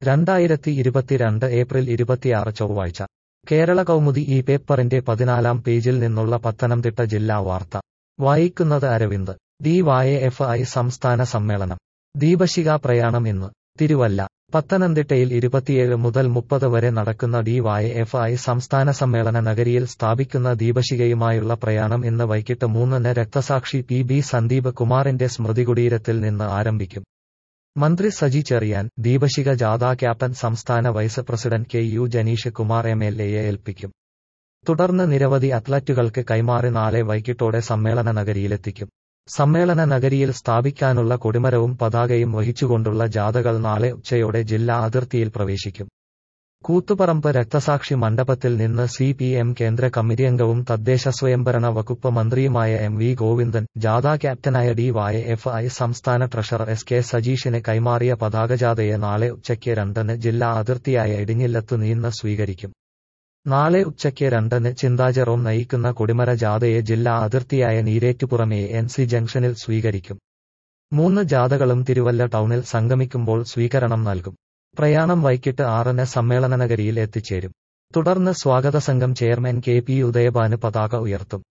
രണ്ടായിരത്തി ഇരുപത്തിരണ്ട് ഏപ്രിൽ ഇരുപത്തിയാറ് ചൊവ്വാഴ്ച കേരള കൗമുദി ഈ പേപ്പറിന്റെ പതിനാലാം പേജിൽ നിന്നുള്ള പത്തനംതിട്ട ജില്ലാ വാർത്ത വായിക്കുന്നത് Aravind D Y F I സംസ്ഥാന സമ്മേളനം ദീപശിഖ പ്രയാണം ഇന്ന് തിരുവല്ല പത്തനംതിട്ടയിൽ ഇരുപത്തിയേഴ് മുതൽ മുപ്പത് വരെ നടക്കുന്ന ഡി വായ എഫ് ഐ സംസ്ഥാന സമ്മേളന നഗരിയിൽ സ്ഥാപിക്കുന്ന ദീപശിഖയുമായുള്ള പ്രയാണം ഇന്ന് വൈകിട്ട് മൂന്നിന് രക്തസാക്ഷി പി ബി സന്ദീപ് കുമാറിന്റെ സ്മൃതികുടീരത്തിൽ നിന്ന് ആരംഭിക്കും മന്ത്രി സജി ചെറിയാൻ ദീപശിഖ ജാഥ ക്യാപ്റ്റൻ സംസ്ഥാന vice president K U Janeesh Kumar M L എയെ ഏൽപ്പിക്കും തുടർന്ന് നിരവധി അത്ലറ്റുകൾക്ക് കൈമാറി നാളെ വൈകിട്ടോടെ സമ്മേളന നഗരിയിലെത്തിക്കും സമ്മേളന നഗരിയിൽ സ്ഥാപിക്കാനുള്ള കൊടിമരവും പതാകയും വഹിച്ചുകൊണ്ടുള്ള ജാഥകൾ നാളെ ഉച്ചയോടെ ജില്ലാ അതിർത്തിയിൽ പ്രവേശിക്കും കൂത്തുപറമ്പ് രക്തസാക്ഷി മണ്ഡപത്തിൽ നിന്ന് സി പി എം കേന്ദ്ര കമ്മിറ്റി അംഗവും തദ്ദേശ സ്വയംഭരണ വകുപ്പ് മന്ത്രിയുമായ എം വി ഗോവിന്ദൻ ജാഥ ക്യാപ്റ്റനായ ഡി വായ എഫ് ഐ സംസ്ഥാന ട്രഷറർ എസ് കെ സജീഷിന് കൈമാറിയ പതാകജാഥയെ നാളെ ഉച്ചയ്ക്ക് രണ്ടിന് ജില്ലാ അതിർത്തിയായ ഇടിഞ്ഞില്ലത്ത് നിന്ന് സ്വീകരിക്കും നാളെ ഉച്ചയ്ക്ക് രണ്ടിന് ചിന്താജെറോം നയിക്കുന്ന കൊടിമര ജാഥയെ ജില്ലാ അതിർത്തിയായ നീരേറ്റുപുറമെ എൻ സി ജംഗ്ഷനിൽ സ്വീകരിക്കും മൂന്ന് ജാഥകളും തിരുവല്ല ടൗണിൽ സംഗമിക്കുമ്പോൾ സ്വീകരണം നൽകും പ്രയാണം വൈകിട്ട് ആറിന് സമ്മേളന നഗരിയിൽ എത്തിച്ചേരും തുടർന്ന് സ്വാഗത സംഘം ചെയർമാൻ കെ പി ഉദയഭാന് പതാക ഉയർത്തും